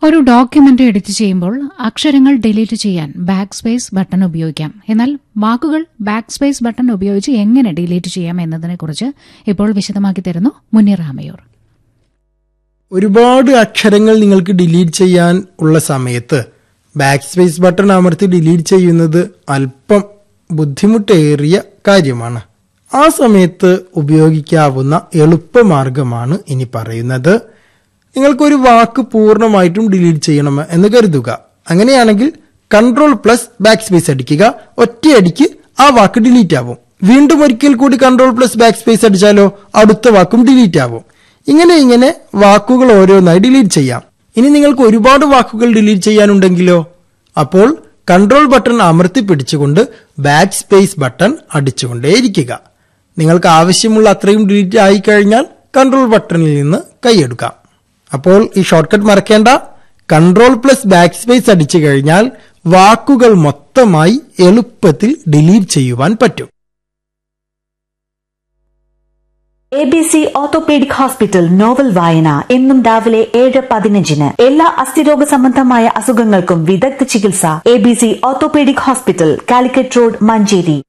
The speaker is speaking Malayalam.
ഒരു ഡോക്യുമെന്റ് എഡിറ്റ് ചെയ്യുമ്പോൾ അക്ഷരങ്ങൾ ഡിലീറ്റ് ചെയ്യാൻ ബാക്ക് സ്പേസ് ബട്ടൺ ഉപയോഗിക്കാം എന്നാൽ വാക്കുകൾ ബാക്ക് സ്പേസ് ബട്ടൺ ഉപയോഗിച്ച് എങ്ങനെ ഡിലീറ്റ് ചെയ്യാം എന്നതിനെക്കുറിച്ച് ഇപ്പോൾ വിശദമാക്കി തരുന്നു മുനീർ ആമയൂർ ഒരുപാട് അക്ഷരങ്ങൾ നിങ്ങൾക്ക് ഡിലീറ്റ് ചെയ്യാൻ ഉള്ള സമയത്ത് ബാക്ക് സ്പേസ് ബട്ടൺ അമർത്തി ഡിലീറ്റ് ചെയ്യുന്നത് അല്പം ബുദ്ധിമുട്ടേറിയ കാര്യമാണ് ആ സമയത്ത് ഉപയോഗിക്കാവുന്ന എളുപ്പമാർഗമാണ് ഇനി പറയുന്നത് നിങ്ങൾക്കൊരു വാക്ക് പൂർണ്ണമായിട്ടും ഡിലീറ്റ് ചെയ്യണം എന്ന് കരുതുക അങ്ങനെയാണെങ്കിൽ കൺട്രോൾ പ്ലസ് ബാക്ക് സ്പേസ് അടിക്കുക ഒറ്റയടിക്ക് ആ വാക്ക് ഡിലീറ്റ് ആവും വീണ്ടും ഒരിക്കൽ കൂടി കൺട്രോൾ പ്ലസ് ബാക്ക് സ്പേസ് അടിച്ചാലോ അടുത്ത വാക്കും ഡിലീറ്റ് ആവും ഇങ്ങനെ ഇങ്ങനെ വാക്കുകൾ ഓരോന്നായി ഡിലീറ്റ് ചെയ്യാം ഇനി നിങ്ങൾക്ക് ഒരുപാട് വാക്കുകൾ ഡിലീറ്റ് ചെയ്യാനുണ്ടെങ്കിലോ അപ്പോൾ കൺട്രോൾ ബട്ടൺ അമർത്തി പിടിച്ചുകൊണ്ട് ബാക്ക് സ്പേസ് ബട്ടൺ അടിച്ചുകൊണ്ടേയിരിക്കുക നിങ്ങൾക്ക് ആവശ്യമുള്ള അത്രയും ഡിലീറ്റ് ആയി കഴിഞ്ഞാൽ കൺട്രോൾ ബട്ടണിൽ നിന്ന് കൈയെടുക്കാം അപ്പോൾ ഈ ഷോർട്ട് കട്ട് മറക്കേണ്ട കൺട്രോൾ പ്ലസ് ബാക്ക് സ്പേസ് അടിച്ചു കഴിഞ്ഞാൽ വാക്കുകൾ മൊത്തമായി എളുപ്പത്തിൽ ഡിലീറ്റ് ചെയ്യുവാൻ പറ്റും A B C orthopaedic hospital novel വായന എന്നും രാവിലെ ഏഴ് പതിനഞ്ചിന് എല്ലാ അസ്ഥിരോഗ സംബന്ധമായ അസുഖങ്ങൾക്കും വിദഗ്ധ ചികിത്സ A B C orthopaedic hospital Calicut road Manjeri